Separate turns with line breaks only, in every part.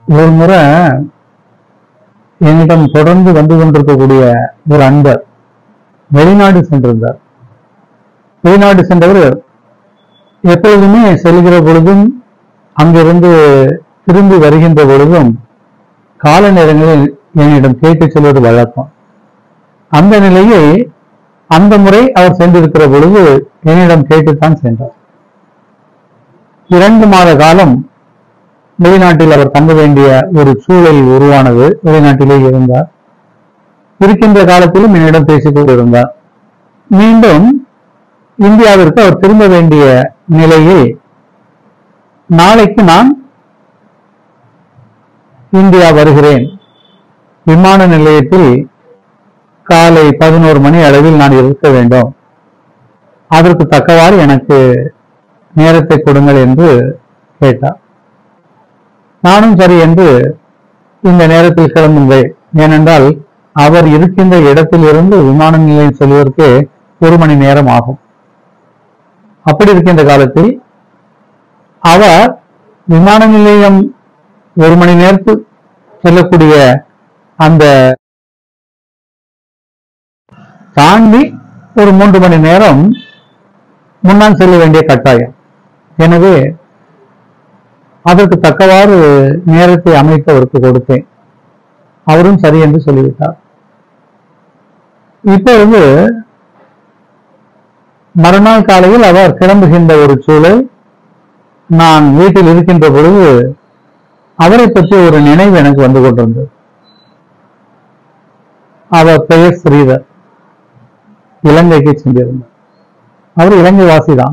ஒரு முறை என்னிடம் தொடர்ந்து வந்து கொண்டிருக்கக்கூடிய ஒரு அன்பர் வெளிநாடு சென்றிருந்தார் வெளிநாடு சென்றவர் எப்பொழுதுமே செல்கிற பொழுதும் அங்கிருந்து திரும்பி வருகின்ற பொழுதும் கால நேரங்களில் என்னிடம் கேட்டு செல்வது வழக்கம் அந்த நிலையை அந்த முறை அவர் சென்றிருக்கிற பொழுது என்னிடம் கேட்டுத்தான் சென்றார் இரண்டு மாத காலம் வெளிநாட்டில் அவர் தங்க வேண்டிய ஒரு சூழல் உருவானது வெளிநாட்டிலே இருந்தார் இருக்கின்ற காலத்திலும் என்னிடம் பேசிக் கொண்டிருந்தார் மீண்டும் இந்தியாவிற்கு அவர் திரும்ப வேண்டிய நிலையில் நாளைக்கு நான் இந்தியா வருகிறேன் விமான நிலையத்தில் காலை பதினோரு மணி அளவில் நான் இருக்க வேண்டும் அதற்கு தக்கவாறு எனக்கு நேரத்தை கொடுங்கள் என்று கேட்டார் நானும் சரி என்று இந்த நேரத்தில் கிளம்புங்கள் ஏனென்றால் அவர் இருக்கின்ற இடத்தில் இருந்து விமான நிலையம் செல்வதற்கு ஒரு மணி நேரம் ஆகும் அப்படி இருக்கின்ற காலத்தில் அவர் விமான நிலையம் ஒரு மணி நேரத்து செல்லக்கூடிய அந்த தாண்டி ஒரு மூன்று மணி நேரம் முன்னால் செல்ல வேண்டிய கட்டாயம் எனவே அதற்கு தக்கவாறு நேரத்தை அமைத்து அவருக்கு கொடுத்தேன் அவரும் சரி என்று சொல்லிவிட்டார் இப்பொழுது மறுநாள் காலையில் அவர் கிளம்புகின்ற ஒரு சூழல் நான் வீட்டில் இருக்கின்ற பொழுது அவரை பற்றி ஒரு நினைவு எனக்கு வந்து கொண்டிருந்தது அவர் பெயர் ஸ்ரீதர் இலங்கைக்கு சென்றிருந்தார் அவர் இலங்கை வாசிதான்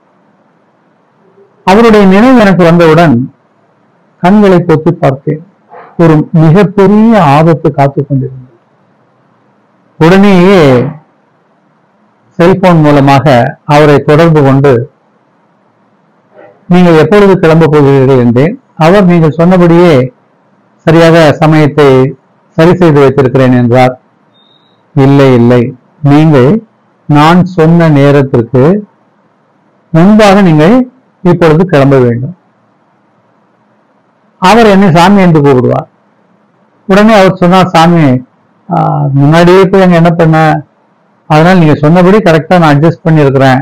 அவருடைய நினைவு எனக்கு வந்தவுடன் கண்களை பொத்தி பார்த்தேன் ஒரு மிகப்பெரிய ஆபத்து காத்துக் கொண்டிருந்தது உடனேயே செல்போன் மூலமாக அவரை தொடர்பு கொண்டு நீங்கள் எப்பொழுது கிளம்ப போகிறீர்கள் என்றேன் அவர் நீங்கள் சொன்னபடியே சரியாக சமயத்தை சரி செய்து வைத்திருக்கிறேன் என்றார் இல்லை இல்லை நீங்கள் நான் சொன்ன நேரத்திற்கு முன்பாக நீங்கள் இப்பொழுது கிளம்ப வேண்டும் அவர் என்னை சாமி என்று கூப்பிடுவார் உடனே அவர் சொன்னார் சாமி ஆஹ், முன்னாடியே போய் அங்க என்ன பண்ண அதனால நீங்க சொன்னபடி கரெக்டா நான் அட்ஜஸ்ட் பண்ணியிருக்கிறேன்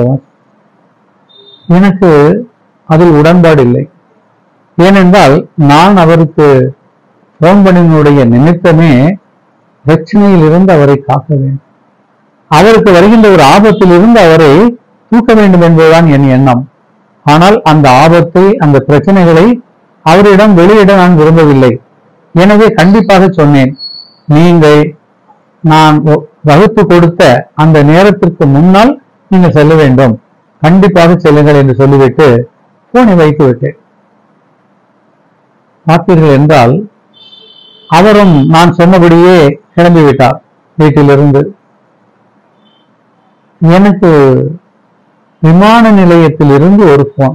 எனக்கு அதில் உடன்பாடு இல்லை ஏனென்றால் நான் அவருக்கு போன் பண்ணினுடைய நிமித்தமே பிரச்சனையில் இருந்து அவரை காக்க வேண்டும் அவருக்கு வருகின்ற ஒரு ஆபத்தில் இருந்து அவரை தூக்க வேண்டும் என்பதுதான் என் எண்ணம் ஆனால் அந்த ஆபத்தை அந்த பிரச்சனைகளை அவரிடம் வெளியிட நான் விரும்பவில்லை எனவே கண்டிப்பாக சொன்னேன் நீங்கள் நான் ஒ- வகுத்து கொடுத்த அந்த நேரத்திற்கு முன்னால் நீங்கள் செல்ல வேண்டும் கண்டிப்பாக செல்லுங்கள் என்று சொல்லிவிட்டு போனை வைத்து விட்டேன் பார்த்தீர்கள் என்றால் அவரும் நான் சொன்னபடியே கிளம்பி விட்டார் வீட்டிலிருந்து எனக்கு விமான நிலையத்தில் இருந்து ஒரு போன்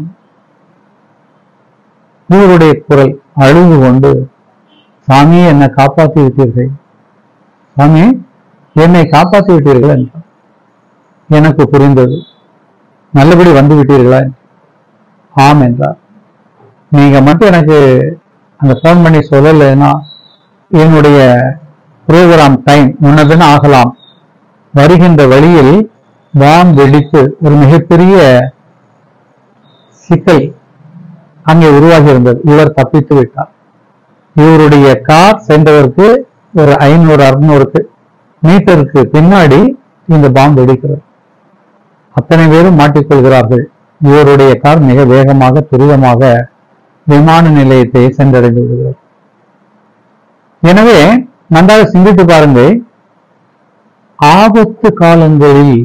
இவருடைய குரல் அழுது கொண்டு சாமி என்னை காப்பாற்றி விட்டீர்கள் சாமி என்னை காப்பாற்றி விட்டீர்கள் என்றார் எனக்கு புரிந்தது நல்லபடி வந்து விட்டீர்களா ஆம் என்றார் நீங்க மட்டும் எனக்கு அந்த ஃபோன் பண்ணி சொல்லலைன்னா என்னுடைய ப்ரோக்ராம் டைம் முன்னதுன்னு ஆகலாம் வருகின்ற வழியில் பாம் வெடித்து ஒரு மிகப்பெரிய சிக்கல் அங்கே உருவாகி இருந்தது இவர் தப்பித்து விட்டார் இவருடைய கார் சென்றதற்கு ஒரு ஐநூறு அறுநூறு மீட்டருக்கு பின்னாடி இந்த பாம்பு வெடிக்கிறது அத்தனை பேரும் மாட்டிக்கொள்கிறார்கள் இவருடைய கார் மிக வேகமாக துரிதமாக விமான நிலையத்தை சென்றடைந்து விடுகிறது எனவே நன்றாக சிந்தித்து பாருங்கள் ஆபத்து காலங்களில்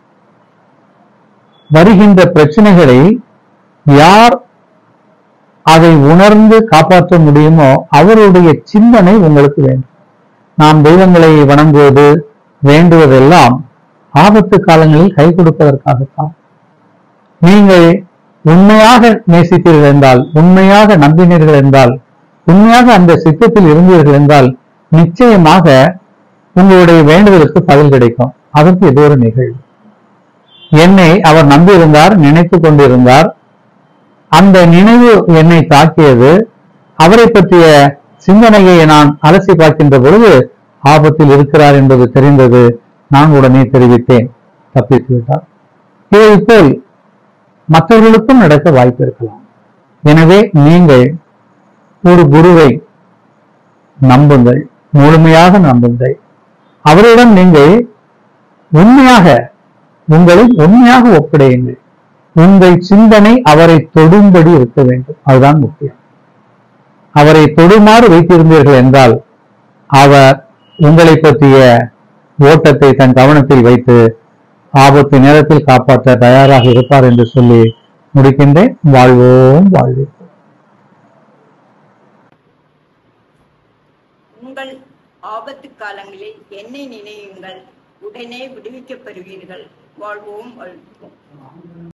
வருகின்ற பிரச்சனைகளை யார் அதை உணர்ந்து காப்பாற்ற முடியுமோ அவருடைய சிந்தனை உங்களுக்கு வேண்டும் நாம் தெய்வங்களை வணங்குவது வேண்டுவதெல்லாம் ஆபத்து காலங்களில் கை கொடுப்பதற்காகத்தான் நீங்கள் உண்மையாக நேசித்தீர்கள் என்றால் உண்மையாக நம்பினீர்கள் என்றால் உண்மையாக அந்த சித்தத்தில் இருந்தீர்கள் என்றால் நிச்சயமாக உங்களுடைய வேண்டுதலுக்கு பதில் கிடைக்கும் அதற்கு இது ஒரு நிகழ்வு என்னை அவர் நம்பியிருந்தார் நினைத்து கொண்டிருந்தார் அந்த நினைவு என்னை தாக்கியது அவரை பற்றிய சிந்தனையை நான் அலசி பார்க்கின்ற பொழுது ஆபத்தில் இருக்கிறார் என்பது தெரிந்தது நான் உடனே தெரிவித்தேன் தப்பித்து விட்டார் இதை போல் மற்றவர்களுக்கும் நடக்க வாய்ப்பு இருக்கலாம் எனவே நீங்கள் ஒரு குருவை நம்புங்கள் முழுமையாக நம்புங்கள் அவரிடம் நீங்கள் உண்மையாக உங்களை உண்மையாக ஒப்படையுங்கள் உங்கள் சிந்தனை அவரை தொடும்படி இருக்க வேண்டும் அதுதான் முக்கியம் அவரை தொடுமாறு வைத்திருந்தீர்கள் என்றால் அவர் உங்களை பற்றிய ஓட்டத்தை தன் கவனத்தில் வைத்து ஆபத்து நேரத்தில் காப்பாற்ற தயாராக இருப்பார் என்று சொல்லி முடிக்கின்றேன் வாழ்வோம் வாழ்வோம்
உங்கள் ஆபத்து காலங்களில் என்னை நினையுங்கள் உடனே விடுவிக்கப் பெறுவீர்கள் வாழ்வோம் வாழ்வோம்